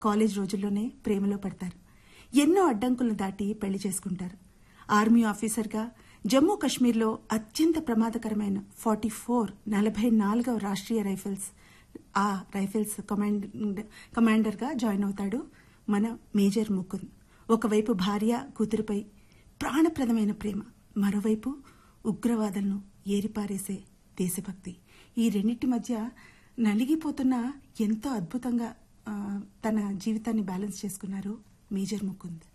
college రోజుల్లోనే ప్రేమలో పడతారు ఎన్నో అడ్డంకులను దాటి పెళ్లి చేసుకుంటారు ఆర్మీ ఆఫీసర్గా జమ్మూ కశ్మీర్లో అత్యంత ప్రమాదకరమైన ఫార్టీ ఫోర్ నలభై నాలుగవ రాష్ట్రీయ రైఫిల్స్ ఆ రైఫిల్స్ కమాండ్ కమాండర్గా జాయిన్ అవుతాడు మన మేజర్ ముకుంద్ ఒకవైపు భార్య కూతురుపై ప్రాణప్రదమైన ప్రేమ మరోవైపు ఉగ్రవాదులను ఏరిపారేసే దేశభక్తి ఈ రెండింటి మధ్య నలిగిపోతున్న ఎంతో అద్భుతంగా ఆ, తన జీవితాన్ని బ్యాలెన్స్ చేసుకున్నారు మేజర్ ముకుంద్